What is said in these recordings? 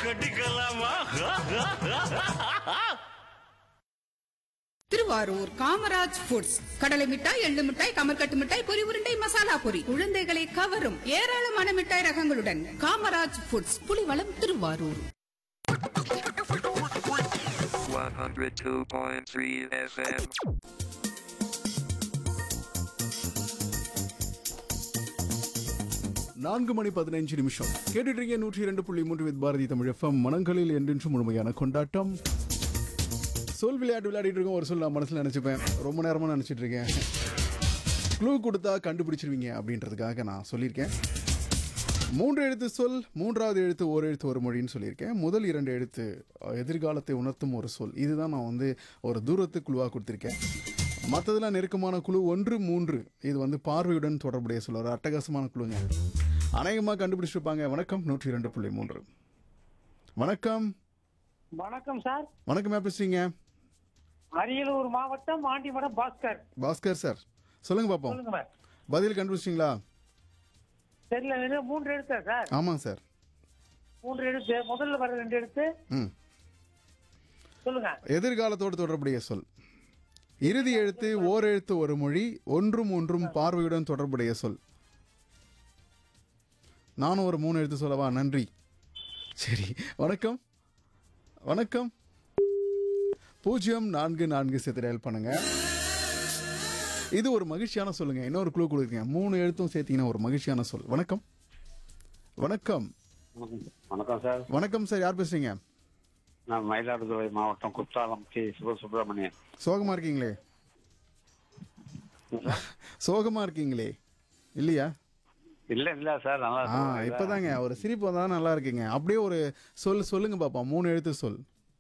கட்டிக்கலாமா Thiruvarur Kamaraj foods கடலை மிட்டாய் எள்ளு மிட்டாய் கமர்கட்டு மிட்டாய் பொரி உருண்டை மசாலா பொரி குழந்தைகளை கவரும் ஏராளமான மிட்டாய் ரகங்களுடன் காமராஜ் ஃபுட்ஸ் புலிவளம் திருவாரூர் 102.3 FM. நான்கு மணி பதினைஞ்சு நிமிஷம் கேட்டுட்டு இருக்கீங்க நூற்றி இரண்டு புள்ளி மூன்று வித் பாரதி தமிழ் எஃப்எம் மனங்களில் என்றென்றும் முழுமையான கொண்டாட்டம் சொல் விளையாட்டு விளையாடிட்டு இருக்கோம் ஒரு சொல் நான் மனசில் நினச்சிப்பேன் ரொம்ப நேரமாக நினச்சிட்டு இருக்கேன் க்ளூ கொடுத்தா கண்டுபிடிச்சிருவீங்க அப்படின்றதுக்காக நான் சொல்லியிருக்கேன் மூன்று எழுத்து சொல் மூன்றாவது எழுத்து ஒரு எழுத்து ஒரு மொழின்னு சொல்லியிருக்கேன் முதல் இரண்டு எழுத்து அஹ், எதிர்காலத்தை உணர்த்தும் ஒரு சொல் இதுதான் நான் வந்து ஒரு தூரத்து குழுவாக கொடுத்துருக்கேன் மற்றதெல்லாம் நெருக்கமான குழு ஒன்று மூன்று இது வந்து பார்வையுடன் தொடர்புடைய சொல் ஒரு அட்டகாசமான குழுங்க அநேகமாக கண்டுபிடிச்சிருப்பாங்க வணக்கம் நூற்றி இரண்டு புள்ளி மூன்று வணக்கம் வணக்கம் சார் வணக்கம் யார் பேசுறீங்க அரியலூர் மாவட்டம் ஆண்டிமடம் பாஸ்கர் பாஸ்கர் சார் சொல்லுங்க பார்ப்போம் சொல்லுங்க மேம் பதில் கண்டுபிடிச்சிங்களா தெரியல இது மூன்று எழுத்தா சார் ஆமாங்க சார் மூன்று எழுத்து முதல்ல வர ரெண்டு எழுத்து ம் சொல்லுங்க எதிர்காலத்தோடு தொடர்புடைய சொல் இறுதி எழுத்து ஓர் எழுத்து ஒரு மொழி ஒன்றும் ஒன்றும் பார்வையுடன் தொடர்புடைய சொல் நானும் ஒரு மூணு எழுத்து சொல்லவா நன்றி சரி வணக்கம் வணக்கம் பூஜ்ஜியம் நான்கு நான்கு சேர்த்து டயல் பண்ணுங்க இது ஒரு மகிழ்ச்சியான சொல்லுங்க இன்னொரு குழு கொடுக்குறேன் மூணு எழுத்தும் சேர்த்தீங்கன்னா ஒரு மகிழ்ச்சியான சொல் வணக்கம் வணக்கம் வணக்கம் சார் வணக்கம் சார் யார் பேசுறீங்க நான் மயிலாடுதுறை மாவட்டம் குற்றாலம் கே சிவசுப்பிரமணியன் சோகமா இருக்கீங்களே சோகமா இருக்கீங்களே இல்லையா இல்ல இல்ல சார் நல்லா ஆ இருக்கேன். இப்பதாங்க ஒரு சிரிப்பு வந்தா நல்லா இருக்குங்க அப்படியே ஒரு சொல் சொல்லுங்க பாப்போம் மூணு எழுத்து சொல்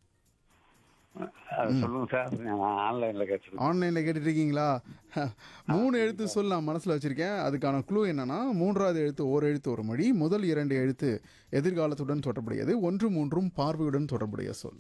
அது சொல்லுங்க சார் நான் ஆன்லைன்ல கேட்டிருக்கேன் ஆன்லைன்ல கேட்டுட்டு இருக்கீங்களா மூணு எழுத்து சொல் நான் மனசுல வச்சிருக்கேன் அதுக்கான க்ளூ என்னன்னா மூன்றாவது எழுத்து ஓர் எழுத்து ஒரு மொழி முதல் இரண்டு எழுத்து எதிர்காலத்துடன் தொடர்புடையது ஒன்று மூன்றும் பார்வையுடன் தொடர்புடைய சொல்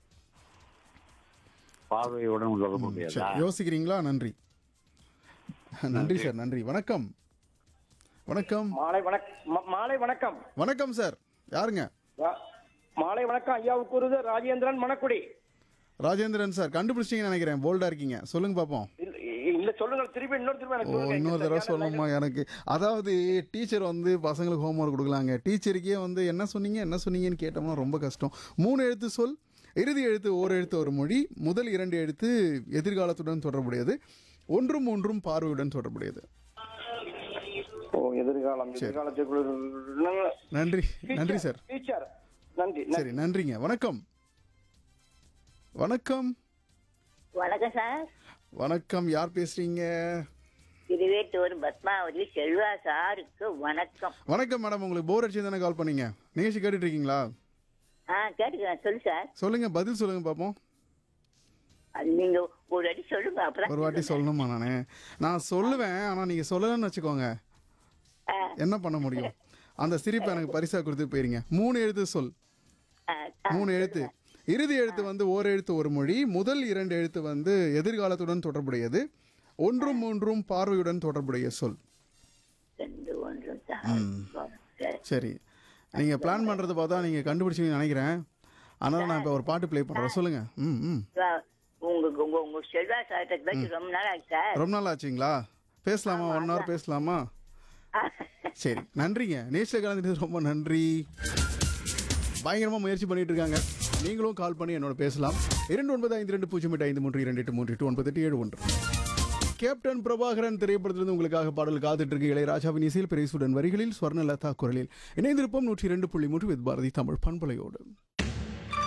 பார்வையுடன் தொடர்புடையதா சரி யோசிக்கிறீங்களா நன்றி நன்றி சார் நன்றி வணக்கம் வணக்கம் மாலை வணக்கம் மாலை வணக்கம் வணக்கம் சார் யாருங்க வா- மாலை வணக்கம் ஐயாவுக்கு கூறுது ராஜேந்திரன் மணக்குடி ராஜேந்திரன் சார் கண்டுபிடிச்சிங்கன்னு நினைக்கிறேன் போல்டா இருக்கீங்க சொல்லுங்க பாப்போம் இல்ல இல்ல சொல்லுங்க திருப்பி இன்னொரு திருப்பி எனக்கு ஓ சொல்லுங்க. இன்னொரு தடவை சரியான சொல்லணுமா எனக்கு அதாவது டீச்சர் வந்து பசங்களுக்கு ஹோம்ஒர்க் கொடுக்கலாங்க டீச்சருக்கே வந்து என்ன சொன்னீங்க என்ன சொன்னீங்கன்னு கேட்டோம்னா ரொம்ப கஷ்டம் மூணு எழுத்து சொல் இறுதி எழுத்து ஓர் எழுத்து ஒரு மொழி முதல் இரண்டு எழுத்து எதிர்காலத்துடன் தொடர்புடையது ஒன்றும் ஒன்றும் பார்வையுடன் தொடர்புடையது ஓ எதிர்காலம் எதிர்காலத்துக்குள்ள நன்றி நன்றி சார் டீச்சர் நன்றி சரி நன்றிங்க வணக்கம் வணக்கம் வணக்கம் சார் வணக்கம் யார் பேசுறீங்க திருவேட்டூர் பத்மாவதி செல்வா சாருக்கு வணக்கம் வணக்கம் மேடம் உங்களுக்கு போர் அடிச்சு தானே கால் பண்ணீங்க நிகழ்ச்சி கேட்டுட்டு இருக்கீங்களா ஆ கேட்டுக்கிறேன் சொல்லு சார் சொல்லுங்க பதில் சொல்லுங்க பார்ப்போம் அது நீங்க ஒரு அடி சொல்லுங்க அப்புறம் ஒரு வாட்டி சொல்லணுமா நானு நான் சொல்லுவேன் ஆனா நீங்க சொல்லலன்னு வச்சுக்கோங்க என்ன பண்ண முடியும் அந்த சிரிப்பை எனக்கு பரிசா கொடுத்து போயிருங்க மூணு எழுத்து சொல் ஆ, ஆ, மூணு எழுத்து இறுதி எழுத்து வந்து ஓர் எழுத்து ஒரு மொழி முதல் இரண்டு எழுத்து வந்து எதிர்காலத்துடன் தொடர்புடையது ஒன்றும் மூன்றும் பார்வையுடன் தொடர்புடைய சொல் ரெண்டு ஒன்று சார் சரி. சரி நீங்க பிளான் பண்றது பார்த்தா நீங்க கண்டுபிடிச்சீங்கன்னு நினைக்கிறேன் அதனால நான் இப்போ ஒரு பாட்டு ப்ளே பண்றேன் சொல்லுங்க ம் ம் ஆ, உங்க உங்க உங்க செல்வா சார்கிட்ட பேசி ரொம்ப நாள் ஆச்சு சார் ரொம்ப நாள் ஆச்சுங்களா பேசலாமா ஒன் ஹவர் பேசலாமா சரி நன்றிங்க நேஷில் கலந்துட்டு ரொம்ப நன்றி பயங்கரமாக முயற்சி பண்ணிட்டு இருக்காங்க நீங்களும் கால் பண்ணி என்னோட பேசலாம் இரண்டு ஒன்பது ஐந்து ரெண்டு பூஜ்ஜியம் எட்டு ஐந்து மூன்று இரண்டு எட்டு மூன்று எட்டு ஒன்பது எட்டு ஏழு ஒன்று கேப்டன் பிரபாகரன் திரைப்படத்திலிருந்து உங்களுக்காக பாடல் காத்துட்டு இருக்கு இளையராஜாவின் இசையில் பெரியசுடன் வரிகளில் ஸ்வர்ணலதா குரலில் இணைந்திருப்போம் நூற்றி இரண்டு புள்ளி மூன்று வித் பாரதி தமிழ் பண்பலையோடு